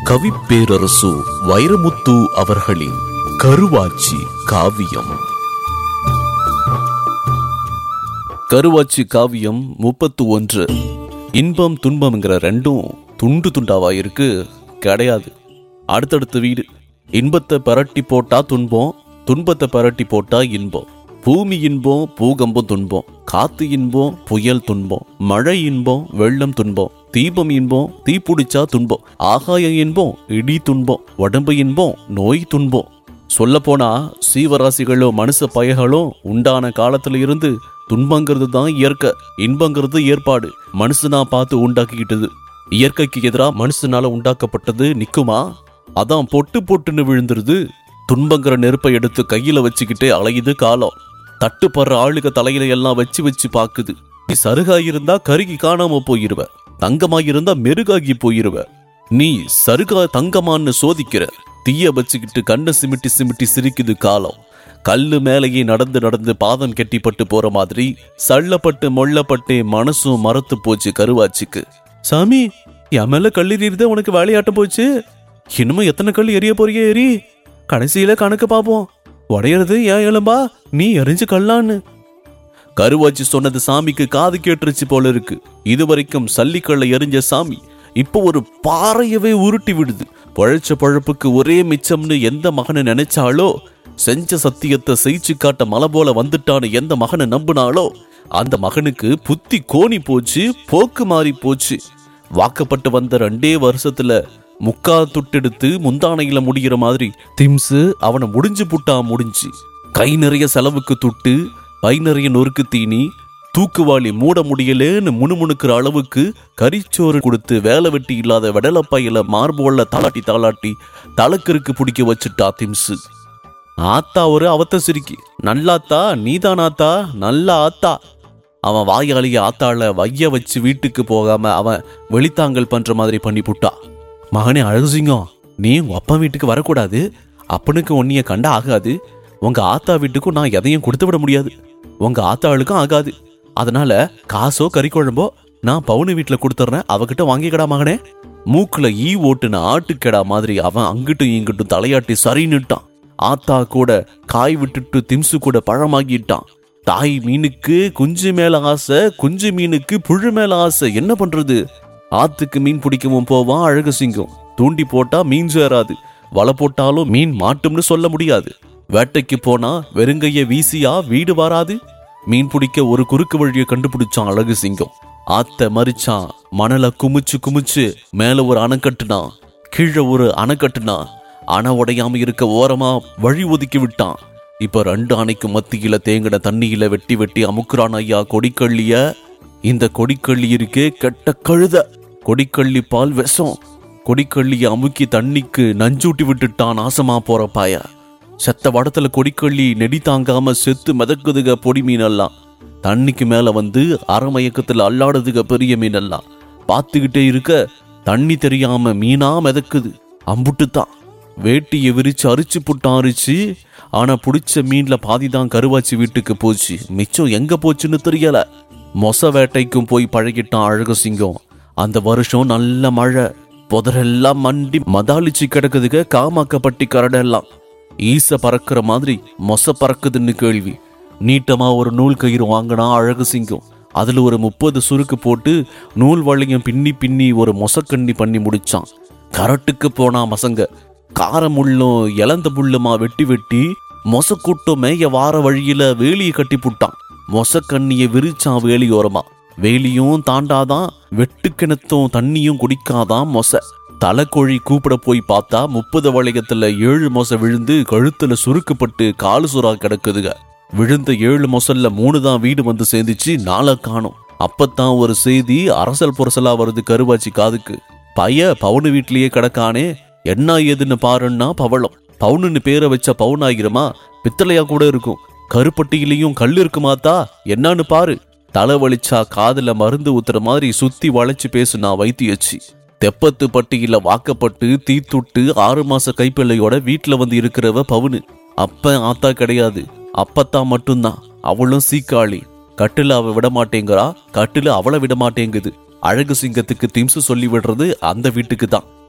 கவிப்பேரரசு வைரமுத்து அவர்களின் கருவாச்சி காவியம் கருவாச்சி காவியம் முப்பத்து ஒன்று இன்பம் துன்பம்ங்கிற ரெண்டும் துண்டு துண்டாவா இருக்கு கிடையாது அடுத்தடுத்த வீடு இன்பத்தை பரட்டி போட்டா துன்பம் துன்பத்தை பரட்டி போட்டா இன்பம் பூமி இன்பம் பூகம்பம் துன்பம் காத்து இன்பம் புயல் துன்பம் மழை இன்பம் வெள்ளம் துன்பம் தீபம் இன்பம் தீப்புடிச்சா துன்பம் ஆகாய இன்பம் இடி துன்பம் உடம்பு இன்பம் நோய் துன்பம் சொல்ல போனா சீவராசிகளும் மனுஷ பயகளும் உண்டான காலத்துல இருந்து துன்பங்கிறது தான் இயற்கை இன்பங்கிறது ஏற்பாடு மனுஷனா பார்த்து உண்டாக்கிக்கிட்டது இயற்கைக்கு எதிரா மனுஷனால உண்டாக்கப்பட்டது நிக்குமா அதான் பொட்டு பொட்டுன்னு விழுந்துருது துன்பங்கிற நெருப்பை எடுத்து கையில வச்சுக்கிட்டே அலையுது காலம் தட்டுப்படுற ஆளுக தலையில எல்லாம் வச்சு வச்சு பாக்குது நீ சருகாயிருந்தா கருகி காணாம போயிருவ தங்கமாயிருந்தா மெருகாகி போயிருவ நீ சருகா தங்கமான்னு சோதிக்கிற தீய வச்சுக்கிட்டு கண்ணை சிமிட்டி சிமிட்டி சிரிக்குது காலம் கல்லு மேலேயே நடந்து நடந்து பாதம் கெட்டிப்பட்டு போற மாதிரி சள்ளப்பட்டு மொள்ளப்பட்டு மனசும் மரத்து போச்சு கருவாச்சிக்கு சாமி என் மேல கல் எறியறதே உனக்கு வேலையாட்டம் போச்சு இன்னமும் எத்தனை கல் எரிய போறியே எரி கடைசியில கணக்கு பாப்போம் உடையறது ஏன் எலும்பா நீ எரிஞ்சு கல்லான்னு கருவாச்சி சொன்னது சாமிக்கு காது கேட்டுருச்சு போல இருக்கு இதுவரைக்கும் சல்லிக்கல்ல எரிஞ்ச சாமி இப்போ ஒரு பாறையவே உருட்டி விடுது பழைச்ச பழப்புக்கு ஒரே மிச்சம்னு எந்த மகனை நினைச்சாலோ செஞ்ச சத்தியத்தை செய்ச்சு காட்ட மலை போல வந்துட்டான்னு எந்த மகனை நம்பினாலோ அந்த மகனுக்கு புத்தி கோணி போச்சு போக்கு மாறி போச்சு வாக்கப்பட்டு வந்த ரெண்டே வருஷத்துல முக்கா துட்டெடுத்து முந்தானையில முடிகிற மாதிரி திம்ஸு அவனை முடிஞ்சு புட்டா முடிஞ்சு கை நிறைய செலவுக்கு துட்டு பை நிறைய நொறுக்கு தீனி தூக்குவாளி மூட முடியலேன்னு முணுமுணுக்கிற அளவுக்கு கரிச்சோறு கொடுத்து வேலை வெட்டி இல்லாத வெடலப்பையில மார்போல்ல தாளாட்டி தாளாட்டி தலக்கிற்கு பிடிக்க வச்சுட்டா திம்ஸு ஆத்தா ஒரு அவத்த சிரிக்கி நல்லாத்தா நீதானாத்தா நல்ல ஆத்தா அவன் வாயாளிய ஆத்தாள வைய வச்சு வீட்டுக்கு போகாம அவன் வெளித்தாங்கல் பண்ற மாதிரி பண்ணி புட்டா மகனே அழகுசிங்கம் நீ உங்க அப்பா வீட்டுக்கு வரக்கூடாது அப்பனுக்கு ஒன்னிய கண்டா ஆகாது உங்க ஆத்தா வீட்டுக்கும் நான் எதையும் கொடுத்து விட முடியாது உங்க ஆத்தாளுக்கும் ஆகாது அதனால காசோ கறி குழம்போ நான் பவுனு வீட்டுல கொடுத்துட்றேன் அவகிட்ட வாங்கிக்கடா மகனே மூக்குல ஈ ஓட்டுன ஆட்டுக்கடா மாதிரி அவன் அங்கிட்டும் இங்கிட்டும் தலையாட்டி சரின்னுட்டான் ஆத்தா கூட காய் விட்டுட்டு திம்சு கூட பழமாகிட்டான் தாய் மீனுக்கு குஞ்சு மேல ஆசை குஞ்சு மீனுக்கு புழு மேல ஆசை என்ன பண்றது ஆத்துக்கு மீன் பிடிக்கவும் போவான் அழகு சிங்கம் தூண்டி போட்டா மீன் சேராது வலை போட்டாலும் மீன் மாட்டும்னு சொல்ல முடியாது வேட்டைக்கு போனா வெறுங்கைய வீசியா வீடு வராது மீன் பிடிக்க ஒரு குறுக்கு வழியை கண்டுபிடிச்சான் அழகு சிங்கம் ஆத்த மறிச்சான் மணலை குமிச்சு குமிச்சு மேல ஒரு அணை கட்டுனான் கீழே ஒரு அணை கட்டுனான் அணை உடையாம இருக்க ஓரமா வழி ஒதுக்கி விட்டான் இப்ப ரெண்டு அணைக்கு மத்தியில தேங்கின தண்ணியில வெட்டி வெட்டி அமுக்குறான் ஐயா கொடிக்கள்ளிய இந்த கொடிக்கள்ளி இருக்கே கெட்ட கழுத கொடிக்கள்ளி பால் விஷம் கொடிக்கள்ளிய அமுக்கி தண்ணிக்கு நஞ்சூட்டி விட்டுட்டான் நாசமா போற பாய செத்த வடத்துல கொடிக்கள்ளி நெடி தாங்காம செத்து மிதக்குதுக பொடி மீனெல்லாம் தண்ணிக்கு மேல வந்து அறமயக்கத்துல அல்லாடுதுக பெரிய மீனெல்லாம் பார்த்துக்கிட்டே இருக்க தண்ணி தெரியாம மீனா மிதக்குது அம்புட்டுத்தான் வேட்டியை விரிச்சு அரிச்சு புட்டான் அரிச்சு ஆனா புடிச்ச மீன்ல பாதிதான் கருவாச்சி வீட்டுக்கு போச்சு மிச்சம் எங்க போச்சுன்னு தெரியல மொச வேட்டைக்கும் போய் பழகிட்டான் அழகு சிங்கம் அந்த வருஷம் நல்ல மழை புதரெல்லாம் மண்டி மதாளிச்சு கிடக்குதுக காமாக்கப்பட்டி கரடெல்லாம் ஈச பறக்கிற மாதிரி மொச பறக்குதுன்னு கேள்வி நீட்டமா ஒரு நூல் கயிறு வாங்கினா அழகு சிங்கம் அதுல ஒரு முப்பது சுருக்கு போட்டு நூல் வளையம் பின்னி பின்னி ஒரு மொசக்கண்ணி பண்ணி முடிச்சான் கரட்டுக்கு போனா மசங்க காரமுள்ளும் இளந்த புல்லுமா வெட்டி வெட்டி மொசக்கூட்டம் மேய வார வழியில வேலியை கட்டி புட்டான் மொசக்கண்ணிய விரிச்சான் வேலியோரமா வேலியும் தாண்டாதான் வெட்டு கிணத்தும் தண்ணியும் குடிக்காதான் மொச தலைக்கோழி கூப்பிட போய் பார்த்தா முப்பது வளையத்துல ஏழு மொச விழுந்து கழுத்துல சுருக்குப்பட்டு காலு சுறா கிடக்குதுக விழுந்த ஏழு மொசல்ல மூணு தான் வீடு வந்து சேர்ந்துச்சு நாளை காணும் அப்பத்தான் ஒரு செய்தி அரசல் புரசலா வருது கருவாச்சி காதுக்கு பைய பவுனு வீட்லயே கிடக்கானே என்ன ஏதுன்னு பாருன்னா பவளம் பவுனுன்னு பேரை வச்ச பவுனாகிரமா பித்தளையா கூட இருக்கும் கருப்பட்டியிலையும் கல் இருக்குமாத்தா என்னன்னு பாரு தலை வலிச்சா காதுல மருந்து ஊத்துற மாதிரி சுத்தி வளைச்சு பேசுனா வைத்தியச்சு தெப்பத்து பட்டியில வாக்கப்பட்டு தீத்துட்டு ஆறு மாச கைப்பிள்ளையோட வீட்டுல வந்து இருக்கிறவ பவுனு அப்ப ஆத்தா கிடையாது அப்பத்தான் மட்டும்தான் அவளும் சீக்காளி கட்டுல அவ விட மாட்டேங்கிறா கட்டுல அவளை விட மாட்டேங்குது அழகு சிங்கத்துக்கு திம்சு சொல்லி விடுறது அந்த வீட்டுக்கு தான்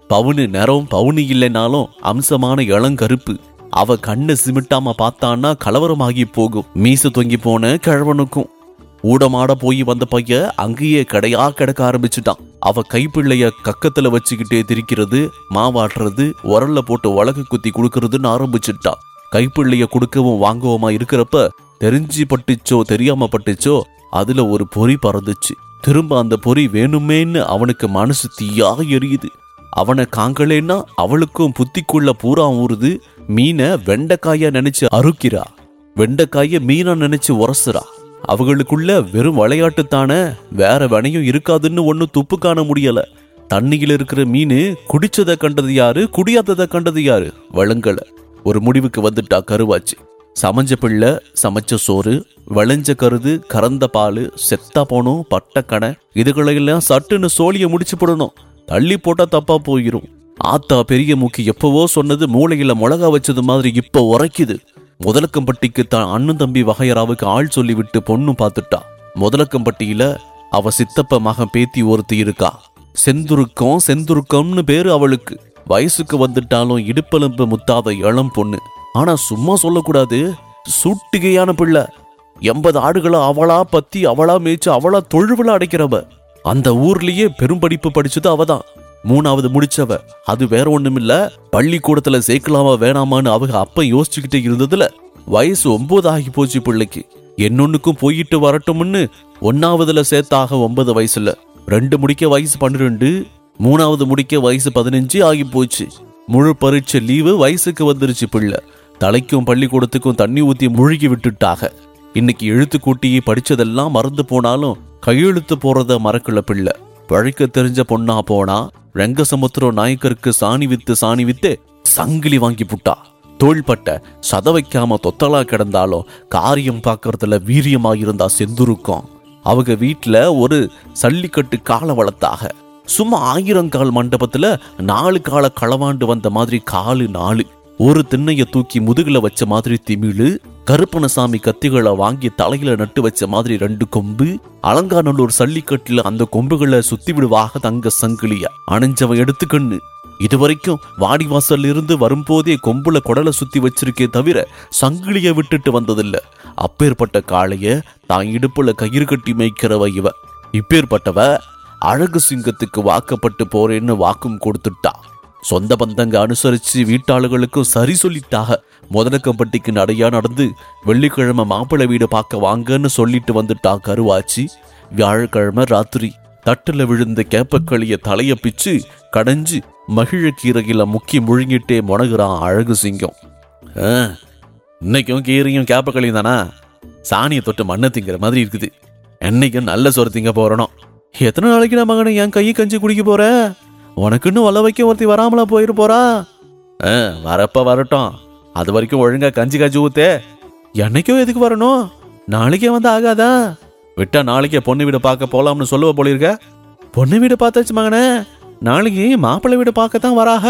பவுனு நிறம் பவுனு இல்லைனாலும் அம்சமான இளங்கருப்பு அவ கண்ணை சிமிட்டாம பார்த்தான்னா கலவரமாகி போகும் மீச தொங்கி போன கிழவனுக்கும் ஊடமாட போய் வந்த பைய அங்கேயே கடையா கிடக்க ஆரம்பிச்சுட்டான் அவ கைப்பிள்ளைய கக்கத்துல வச்சுக்கிட்டே திரிக்கிறது மாவாட்டுறது உரல்ல போட்டு உலக குத்தி கொடுக்கறதுன்னு ஆரம்பிச்சுட்டான் கைப்பிள்ளைய கொடுக்கவும் வாங்குவோமா இருக்கிறப்ப தெரிஞ்சு பட்டுச்சோ தெரியாம பட்டுச்சோ அதுல ஒரு பொறி பறந்துச்சு திரும்ப அந்த பொறி வேணுமேன்னு அவனுக்கு மனசு தீயா எரியுது அவனை காங்கலேன்னா அவளுக்கும் புத்திக்குள்ள பூரா ஊறுது மீனை வெண்டைக்காயா நினைச்சு அறுக்கிறா வெண்டைக்காய மீனா நினைச்சு உரசுறா அவங்களுக்குள்ள வெறும் விளையாட்டு தானே வேற வினையும் இருக்காதுன்னு ஒன்னும் துப்பு காண முடியல தண்ணியில இருக்கிற மீன் குடிச்சதை கண்டது யாரு குடியாததை கண்டது யாரு வழங்கல ஒரு முடிவுக்கு வந்துட்டா கருவாச்சு சமைஞ்ச பிள்ளை சமைச்ச சோறு விளைஞ்ச கருது கறந்த பால் செத்தா போனும் பட்டக்கணை இதுகளையெல்லாம் சட்டுன்னு சோழிய முடிச்சு போடணும் தள்ளி போட்டா தப்பா போயிரும் ஆத்தா பெரிய மூக்கி எப்பவோ சொன்னது மூளையில மிளகா வச்சது மாதிரி இப்ப உரைக்குது முதலக்கம்பட்டிக்கு தான் அண்ணன் தம்பி வகையராவுக்கு ஆள் சொல்லிவிட்டு பொண்ணு பார்த்துட்டா முதலக்கம்பட்டியில அவ சித்தப்ப மகன் பேத்தி ஒருத்தி இருக்கா செந்துருக்கம் செந்துருக்கம்னு பேரு அவளுக்கு வயசுக்கு வந்துட்டாலும் இடுப்பெலும்பு முத்தாத இளம் பொண்ணு ஆனா சும்மா சொல்லக்கூடாது சூட்டிகையான பிள்ளை எண்பது ஆடுகளை அவளா பத்தி அவளா மேய்ச்சு அவளா தொழுவில அடைக்கிறவ அந்த ஊர்லயே பெரும்படிப்பு படிச்சது அவதான் மூணாவது முடிச்சவ அது வேற ஒண்ணுமில்ல பள்ளிக்கூடத்துல சேர்க்கலாமா வேணாமான்னு அவங்க அப்ப யோசிச்சுக்கிட்டே இருந்ததுல வயசு ஒன்பது ஆகி போச்சு பிள்ளைக்கு என்னொன்னுக்கும் போயிட்டு வரட்டும்னு ஒன்னாவதுல சேர்த்தாக ஒன்பது வயசுல ரெண்டு முடிக்க வயசு பன்னிரெண்டு மூணாவது முடிக்க வயசு பதினஞ்சு ஆகி போச்சு முழு பரீட்சை லீவு வயசுக்கு வந்துருச்சு பிள்ளை தலைக்கும் பள்ளிக்கூடத்துக்கும் தண்ணி ஊத்தி முழுகி விட்டுட்டாக இன்னைக்கு எழுத்து கூட்டி படிச்சதெல்லாம் மறந்து போனாலும் கையெழுத்து போறத மறக்கல பிள்ளை பழைக்க தெரிஞ்ச பொண்ணா போனா ரங்கசமுத்திரம் நாயக்கருக்கு சாணி வித்து சாணி வித்து சங்கிலி வாங்கி புட்டா தோள்பட்ட சத வைக்காம தொத்தலா கிடந்தாலும் காரியம் பார்க்கறதுல வீரியமாயிருந்தா செந்துருக்கம் அவங்க வீட்ல ஒரு சல்லிக்கட்டு காலை வளர்த்தாக சும்மா ஆயிரங்கால் மண்டபத்துல நாலு கால களவாண்டு வந்த மாதிரி காலு நாலு ஒரு திண்ணைய தூக்கி முதுகுல வச்ச மாதிரி திமிழு கருப்பணசாமி கத்திகளை வாங்கி தலையில நட்டு வச்ச மாதிரி ரெண்டு கொம்பு அலங்காநல்லூர் சல்லிக்கட்டுல அந்த கொம்புகளை சுத்தி விடுவாக தங்க சங்கிலிய அணிஞ்சவன் எடுத்துக்கண்ணு இதுவரைக்கும் வாடிவாசல்ல இருந்து வரும்போதே கொம்புல குடலை சுத்தி வச்சிருக்கே தவிர சங்கிலிய விட்டுட்டு வந்ததில்ல அப்பேற்பட்ட காளைய தான் இடுப்புல கயிறு கட்டி மேய்க்கிறவ இவ இப்பேற்பட்டவ அழகு சிங்கத்துக்கு வாக்கப்பட்டு போறேன்னு வாக்கும் கொடுத்துட்டா சொந்த பந்தங்க அனுசரிச்சு வீட்டாளுகளுக்கும் சரி சொல்லிட்டாக முதலக்கம்பட்டிக்கு நடையா நடந்து வெள்ளிக்கிழமை மாப்பிள்ளை வீடு பார்க்க வாங்கன்னு சொல்லிட்டு வந்துட்டா கருவாச்சி வியாழக்கிழமை ராத்திரி தட்டுல விழுந்த கேப்பக்களிய தலைய பிச்சு கடைஞ்சு மகிழக்கீரையில முக்கி முழுங்கிட்டே முனகுறான் அழகு சிங்கம் ஆ, இன்னைக்கும் கீரையும் கேப்பக்களியும் தானா சாணியை தொட்டு மண்ணை திங்கிற மாதிரி இருக்குது என்னைக்கும் நல்ல சோறு திங்க போறனோ எத்தனை நாளைக்கு நான் மகனை என் கையை கஞ்சி குடிக்க போற உனக்குன்னு வல்ல வைக்க ஒருத்தி வராமலா போயிரு போறா ஆ, வரப்ப வரட்டும் அது வரைக்கும் ஒழுங்கா கஞ்சி காய்ச்சி ஊத்தே என்னைக்கும் எதுக்கு வரணும் நாளைக்கே வந்து ஆகாதா விட்டா நாளைக்கே பொண்ணு வீடு பார்க்க போலாம்னு சொல்லுவ போல இருக்க பொண்ணு வீடு பார்த்தாச்சு மகனே நாளைக்கு மாப்பிள்ளை வீடு பார்க்கத்தான் வராக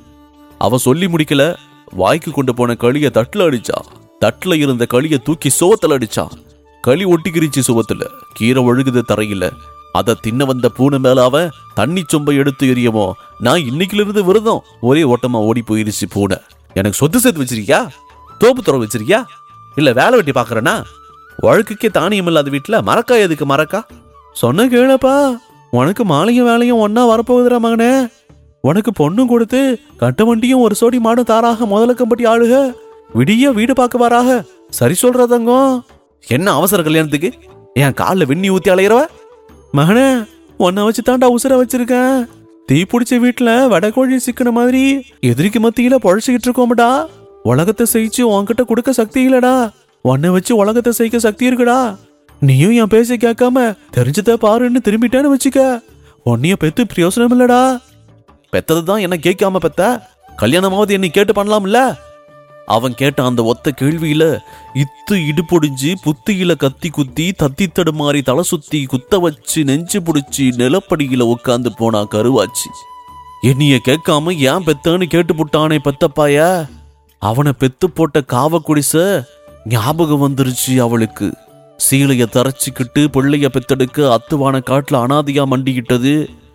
அவ சொல்லி முடிக்கல வாய்க்கு கொண்டு போன களிய தட்டுல அடிச்சா தட்டுல இருந்த களிய தூக்கி சோத்துல அடிச்சா களி ஒட்டிக்கிருச்சு சுவத்துல கீரை ஒழுகுது தரையில அத தின்ன வந்த பூனை மேல அவன் தண்ணி சொம்பை எடுத்து எறியமோ நான் இன்னைக்குல இருந்து விரதம் ஒரே ஓட்டமா ஓடி போயிருச்சு பூனை எனக்கு சொத்து சேர்த்து வச்சிருக்கியா தோப்பு துறை வச்சிருக்கியா இல்ல வேலை வெட்டி பாக்குறேனா வழக்குக்கே தானியம் இல்லாத வீட்டுல மரக்கா எதுக்கு மரக்கா சொன்ன கேளப்பா உனக்கு மாலையும் வேலையும் ஒன்னா வரப்போகுதுடா மகனே உனக்கு பொண்ணும் கொடுத்து கட்ட வண்டியும் ஒரு சோடி மாடும் தாராக முதல கம்பட்டி ஆளுக விடிய வீடு பார்க்க வராக சரி சொல்ற தங்கம் என்ன அவசர கல்யாணத்துக்கு என் காலில் வெண்ணி ஊத்தி அலையிறவ மகனே உன்னை வச்சு தாண்டா உசுர வச்சிருக்கேன் தீ பிடிச்ச வீட்டுல வடகோழி சிக்கின மாதிரி எதிரிக்கு மத்தியில பொழைச்சிக்கிட்டு இருக்கோம்டா உலகத்தை செய்ச்சு உன்கிட்ட கொடுக்க சக்தி இல்லடா உன்னை வச்சு உலகத்தை செய்ய சக்தி இருக்குடா நீயும் என் பேச்ச கேட்காம தெரிஞ்சத பாருன்னு திரும்பிட்டேன்னு வச்சுக்க உன்னைய பெத்து பிரயோசனம் இல்லடா பெத்தது தான் என்ன கேட்காம பெத்த கல்யாணமாவது என்னை கேட்டு பண்ணலாம்ல அவன் கேட்ட அந்த ஒத்த கேள்வியில இத்து இடுபொடிஞ்சு புத்தியில கத்தி குத்தி தத்தி தடுமாறி தலை சுத்தி குத்த வச்சு நெஞ்சு புடிச்சு நிலப்படியில உட்காந்து போனா கருவாச்சு என்னைய கேட்காம ஏன் பெத்தன்னு கேட்டு புட்டானே பெத்தப்பாய அவனை பெத்து போட்ட காவ குடிச ஞாபகம் வந்துருச்சு அவளுக்கு சீலைய தரைச்சிக்கிட்டு பிள்ளைய பெத்தெடுக்க அத்துவான காட்டுல அனாதையா மண்டிக்கிட்டது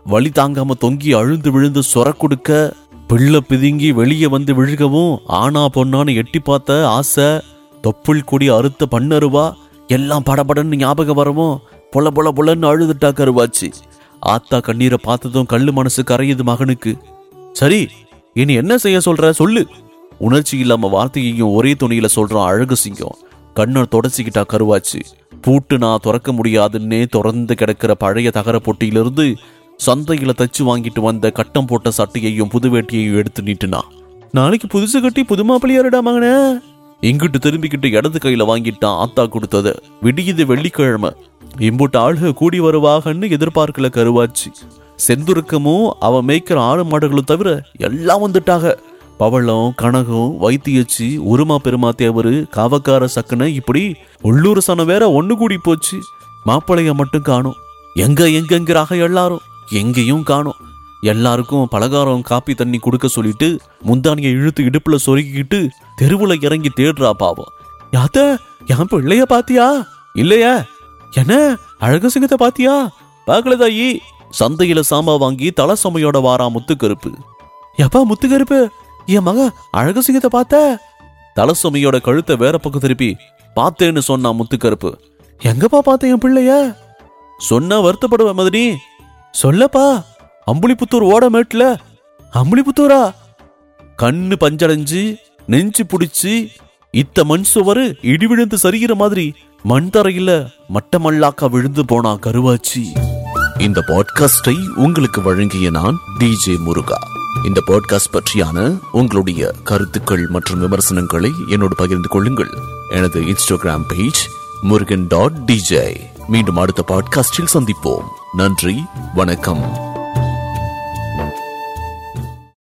வலி தாங்காம தொங்கி அழுந்து விழுந்து சொர கொடுக்க பிள்ளை பிதுங்கி வெளியே வந்து விழுகவும் ஆனா பொண்ணான்னு எட்டி பார்த்த ஆசை தொப்புள் கொடி அறுத்த பண்ணருவா எல்லாம் படபடன்னு ஞாபகம் வரவும் பொல பொல பொலன்னு அழுதுட்டா கருவாச்சு ஆத்தா கண்ணீரை பார்த்ததும் கல்லு மனசு கரையுது மகனுக்கு சரி இனி என்ன செய்ய சொல்ற சொல்லு உணர்ச்சி இல்லாம வார்த்தையையும் ஒரே துணியில சொல்றான் அழகு சிங்கம் கண்ணை தொடச்சிக்கிட்டா கருவாச்சு பூட்டு நான் திறக்க முடியாதுன்னே திறந்து கிடக்கிற பழைய தகர பொட்டியிலிருந்து சந்தையில தச்சு வாங்கிட்டு வந்த கட்டம் போட்ட சட்டையையும் புது வேட்டியையும் எடுத்து நீட்டுனா நாளைக்கு புதுசு கட்டி புது மாப்பிள்ளையாருடா மகனே இங்கிட்டு திரும்பிக்கிட்டு இடது கையில வாங்கிட்டான் ஆத்தா கொடுத்தது விடியுது வெள்ளிக்கிழமை இம்புட்டு ஆளுக கூடி வருவாகன்னு எதிர்பார்க்கல கருவாச்சு செந்துருக்கமும் அவன் மேய்க்கிற ஆடு மாடுகளும் தவிர எல்லாம் வந்துட்டாக பவளம் கனகம் வைத்தியச்சி உருமா பெருமா தேவரு காவக்கார சக்கனை இப்படி உள்ளூர் சனம் வேற ஒண்ணு கூடி போச்சு மாப்பிளைய மட்டும் காணும் எங்க எங்கெங்கிறாக எல்லாரும் எங்கேயும் காணும் எல்லாருக்கும் பலகாரம் காப்பி தண்ணி கொடுக்க சொல்லிட்டு முந்தானியை இழுத்து இடுப்புல சொருகிக்கிட்டு தெருவுல இறங்கி தேடுறா பாவம் யாத்த என் பிள்ளைய பாத்தியா இல்லையா என்ன அழகு சிங்கத்தை பாத்தியா பார்க்கல தாயி சந்தையில சாம்பா வாங்கி தலை சுமையோட வாரா முத்துக்கருப்பு எப்பா முத்துக்கருப்பு என் மக அழகு சிங்கத்தை பார்த்த தலை சுமையோட கழுத்தை வேற பக்கம் திருப்பி பார்த்தேன்னு சொன்னான் முத்துக்கருப்பு எங்கப்பா பார்த்த என் பிள்ளைய சொன்னா வருத்தப்படுவேன் மதனி சொல்லப்பா அம்புலிபுத்தூர் ஓட மேட்ல அம்புலிபுத்தூரா கண்ணு பஞ்சடைஞ்சு நெஞ்சு புடிச்சு இத்த மண் சுவரு இடி விழுந்து சரிகிற மாதிரி மண் தரையில மட்டமல்லாக்கா விழுந்து போனா கருவாச்சி இந்த பாட்காஸ்டை உங்களுக்கு வழங்கிய நான் டிஜே முருகா இந்த பாட்காஸ்ட் பற்றியான உங்களுடைய கருத்துக்கள் மற்றும் விமர்சனங்களை என்னோடு பகிர்ந்து கொள்ளுங்கள் எனது Instagram page Murugan dot DJ மீண்டும் அடுத்த பாட்காஸ்டில் சந்திப்போம் நன்றி வணக்கம்